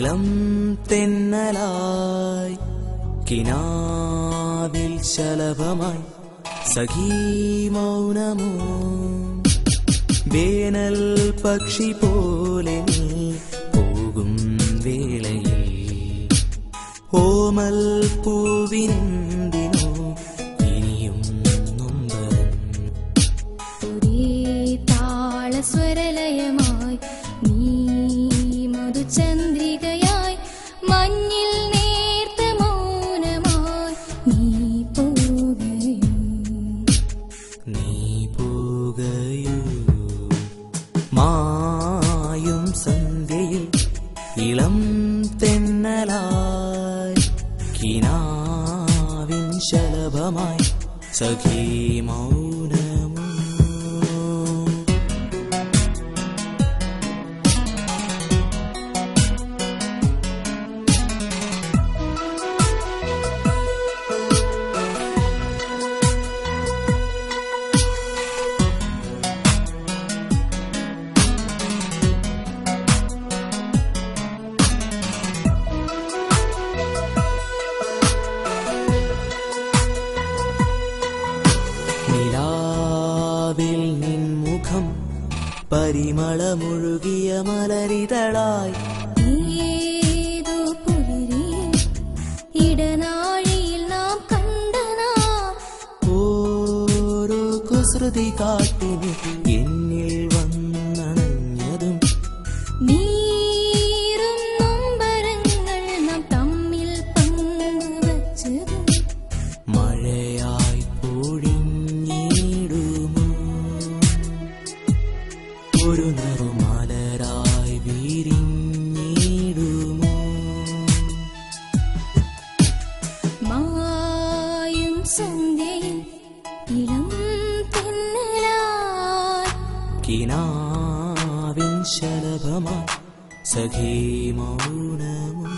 ഇളം തെന്നലായി കിനാവിൽ ശലഭമായി സഖീ മൗനമോ വേനൽ പക്ഷി പോലെ നീ പോകും വേളയിൽ ഓമൽ പൂവിനെന്തിനോ ഇനിയും നൊമ്പരം ഒരേ താളസ്വരലയമായി നീ മധുചന്ദ്രികയായി മഞ്ഞിൽ നേർത്ത മൗനമായി നീ പോകുകയോ നീ പോകയോ മായും സന്ധ്യയിൽ ഇളം തെന്നലായി കിനാവിൻ ശലഭമായി സഖീ മൗനമോ നിലാവിൽ നിൻമുഖം പരിമളമൊഴുകിയ മലരിതളായി ഏതോ പുലരിയിൽ ഇടനാഴിയിൽ നാം കണ്ടനാ ഓരോ കുസൃതി കാട്ടിന് എന്നിൽ വന്നണഞ്ഞതും നീറും നൊമ്പരങ്ങൾ നാം തമ്മിൽ പങ്കുവച്ചതും മഴയായി പൊഴിഞ്ഞിടുമോ ഒരു നറുമലരായി വിരിഞ്ഞിടുമോ മായും സന്ധ്യയിൽ ഇളം തെന്നലായി കിനാവിൻ ശലഭമായി സഖീ മൗനമോ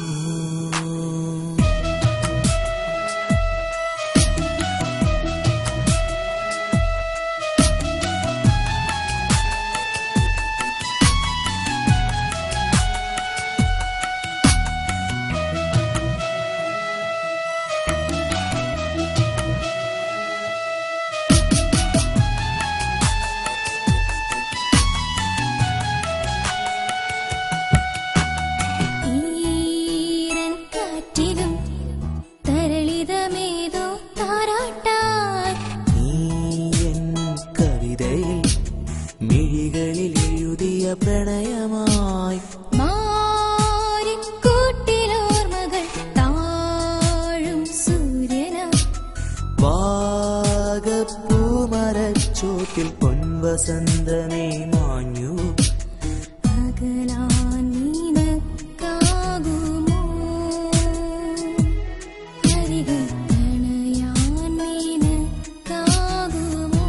ഈരൻ കാറ്റിലും തരളിതമേതോ താരാട്ടായി നീയൻ കവിതയിൽ മിഴികളിൽ എഴുതിയ പ്രണയമായി മാരിക്കൂട്ടിലോർമകൾ താഴും സൂര്യനായി വാഗപ്പൂമരച്ചോട്ടിൽ പൊൻവസന്തമേ മാഞ്ഞു അകലാൻ നിനക്കാകുമോ അരികിൽ തണയാൻ നിനക്കാകുമോ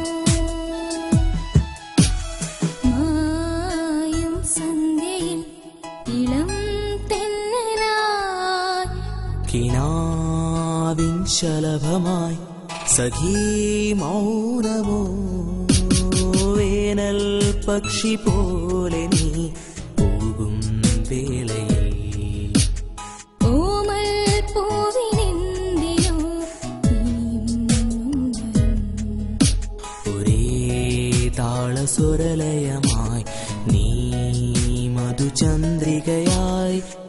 മായും സന്ധ്യയിൽ ഇളം തെന്നലായി കിനാവിൻ ശലഭമായി സഖീ മൗനമോ വേനൽ പക്ഷി പോലെ നീ പോകും വേളയിൽ ഓമൽ പൂവിനെന്തിനോ ഇനിയും നൊമ്പരം ഒരേ താളസ്വരലയമായി നീ മധുചന്ദ്രികയായി